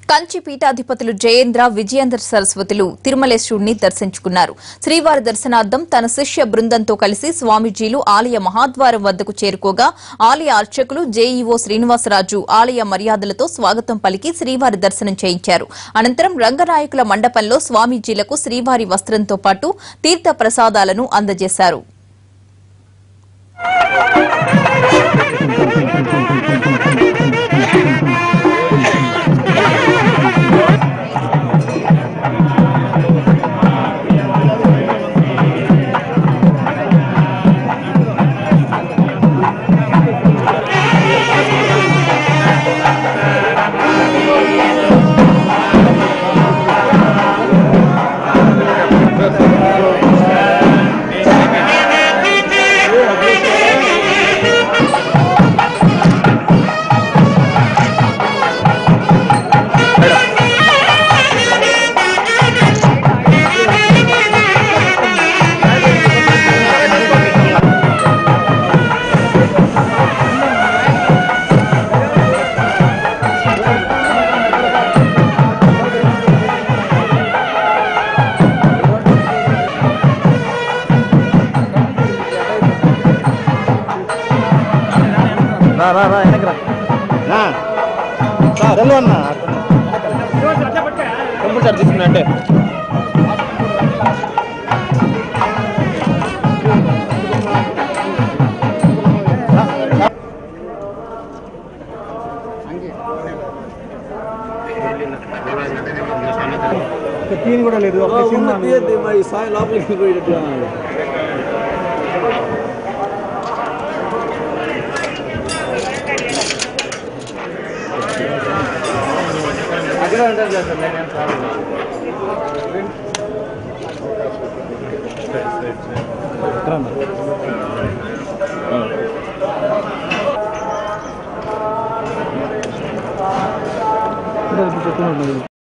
కంచి పీఠాధిపతులు జయేంద్ర విజయేంద్ర సరస్వతులు తిరుమలేశ్వరుణ్ణి దర్శించుకున్నారు శ్రీవారి దర్శనార్థం తన శిష్య బృందంతో కలిసి స్వామీజీలు ఆలయ మహాద్వారం వద్దకు చేరుకోగా ఆలయ అర్చకులు జేఈఓ శ్రీనివాసరాజు ఆలయ మర్యాదలతో స్వాగతం పలికి శ్రీవారి దర్శనం చేయించారు అనంతరం రంగనాయకుల మండపంలో స్వామీజీలకు శ్రీవారి వస్త్రంతో పాటు తీర్థ ప్రసాదాలను అందజేశారు రా రా రా వెనక్కి రా నా చదువు అన్న కంప్యూటర్ తీసుకున్నట్టే తీన్ కూడా లేదు ఒక సినిమా మరి సాయి లోపలికి పోయేటట్టుగా అక్కడ ఉంటుంది సార్ నేను సార్